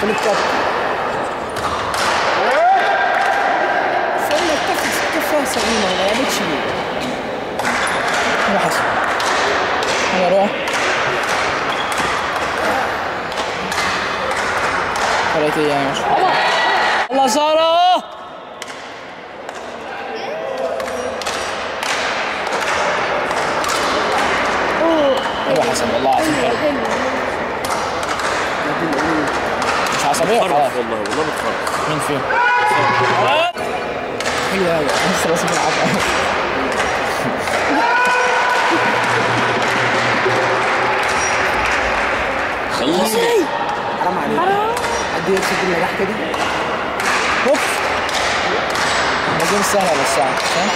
خليك كابتن استنى الكفة الكفة سليمة ما لعبتش ليه يا حسن يلا روح ثلاثة أيام مش الله سارة يا حسن والله العظيم حلو. مش عصبية خلاص بتخرف والله والله بتخرف مين فين؟ حلو قوي لسه راسي بيلعب خلص حرام عليك قد ايه تسد النجاح كده اوف الموضوع مش سهل بس يعني فاهم؟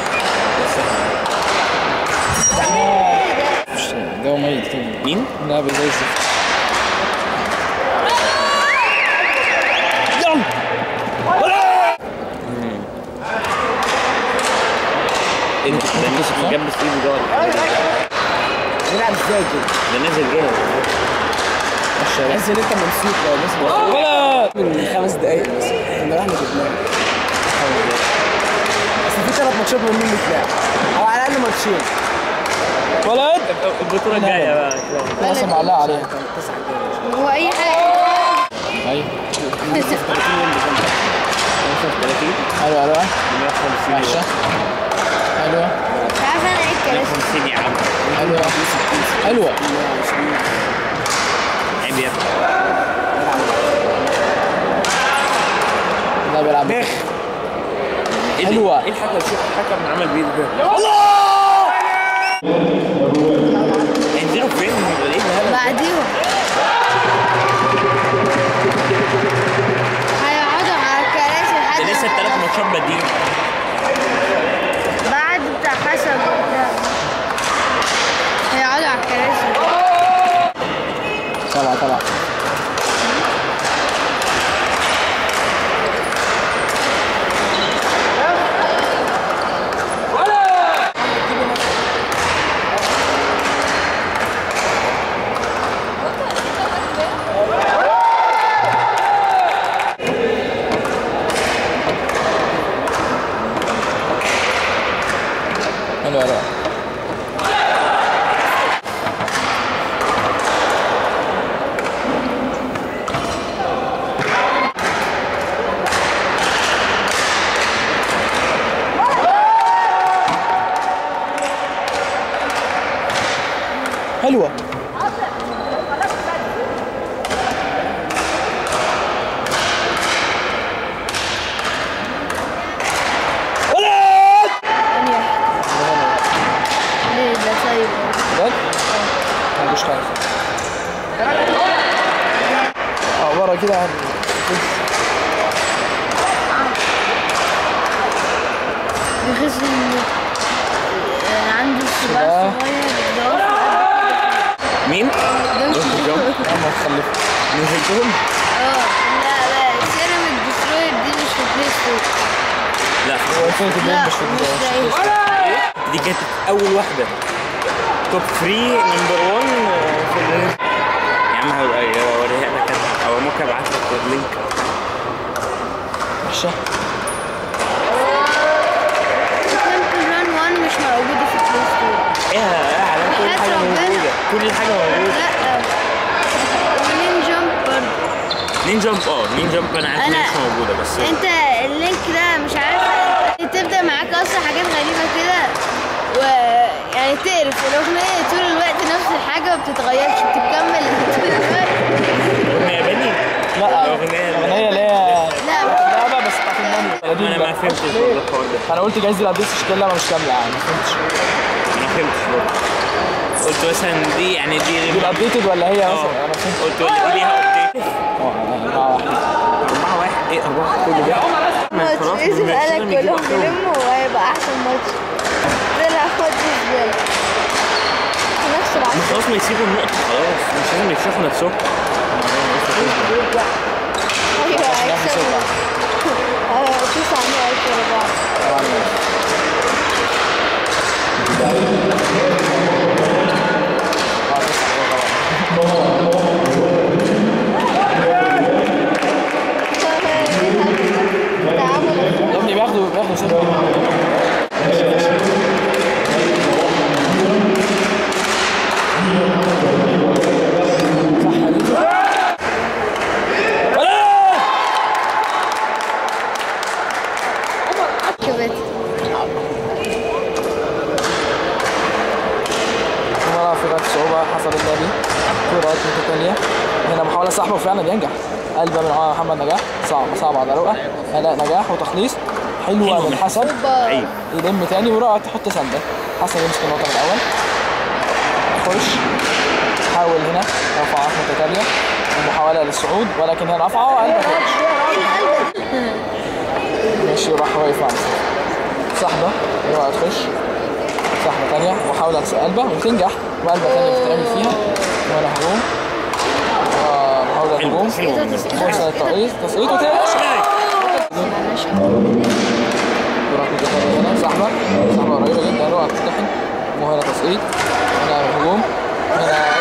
مش جو ميت كده مين؟ لا زي الزفت يلا انت ده مش جنب ايده ده ولا إيه؟ نلعب ازاي كده؟ ده نازل جاهز تحس ان انت مبسوط لو بس ولا من خمس دقايق بس كنا رحنا جبناه اصل في ثلاث ماتشات مهمين بتلعب او على الاقل ماتشين ولد البطوله الجايه بقى لازم معلقه عليها هو اي حاجه ايوه 30 حلوه حلوه 150 وحشه حلوه مش عارفه انا ايه الكراسي 150 يا عم حلوه حلوه عيب يا ابني لا بيلعب ايه ده؟ حلوة. ايه الحكم شوف الحكم عمل بيه ده هينزلوا فين؟ ايه الهبل؟ بعديهم هيقعدوا على الكراسي لحد ده لسه ما الثلاث يخلصوا. ماتشات بادئين بعد بتاع حسن وبتاع. هيقعدوا على الكراسي طلع طلع حلو حلو حلوة ولد ليه ده طيب بجد؟ ما مش خايف اه ورا كده يعني بيحس ان آه، عنده صباع لا. صغير ضعف مين؟ ده ما تخلف نزلتهم؟ اه لا لا سيراميك ديستروير دي مش في بلاي ستور لا هو الفيلم في لا البيت مش في مش البيت. زي دي كانت اول واحده توب 3 نمبر 1 في ال يا عم هوريها هوريها لك انا او ممكن ابعت لك اللينك وحشة تمبل ران 1 مش موجودة في بلاي ستور ايه يا علام كل وحياة حاجه ربنا. موجوده كل حاجه موجوده لا ولين جامب برضه نين جامب اه نين جامب انا عارف أنا- انها مش موجوده بس انت اللينك ده مش عارف تبدا معاك اصلا حاجات غريبه كده و يعني تعرف الاغنيه طول الوقت نفس الحاجه ما بتتغيرش بتكمل طول الوقت اغنيه ياباني لا الاغنيه الأغنية اللي هي لا لعبة بس بتاعت المانيا انا ما فهمتش برضه الحوار ده انا قلت جايز دي الابديت مش كامله مش كامله يعني ما فهمتش انا ما فهمتش برضه قلت مثلا دي يعني دي دي الابديتد ولا هي اه مثلا انا فهمت قلت ولا دي ليها ابديت اه أربعة واحد أربعة واحد إيه أربعة واحد كل ده؟ ما خلاص لازم ما قالك لازم يجيب كلهم أخرهم. يلموا وهيبقى احسن ماتش طلع خد ازاي نفس ما العصر خلاص ما يسيبوا النقطة خلاص مش لازم يكشفوا نفسهم ايوه هيكسبوا اه، تسعة نقط ورا بعض كرات متتاليه هنا محاوله سحبه وفعلا ينجح قلبه من آه محمد نجاح صعب صعب على رؤى الاء نجاح وتخليص حلوه حلو من من حسن عيب يلم تاني ورؤى تحط سنده حسن يمسك النقطه من الاول خش حاول هنا رفعات متتاليه ومحاوله للصعود ولكن هنا رفعه وقلبه خش ماشي وراح واقف على الصف. سحبه رؤى تخش سحبه تانيه محاوله قلبه وتنجح وقلبه تانيه بتتعمل فيها ولا هجوم آه، محاوله حلو هجوم حلو فرصه للتقييد تسقيط وتنجح كرة متتالية هنا سحبة سحبة قريبة جدا رؤى تفتحن وهنا تسقيط هنا هجوم هنا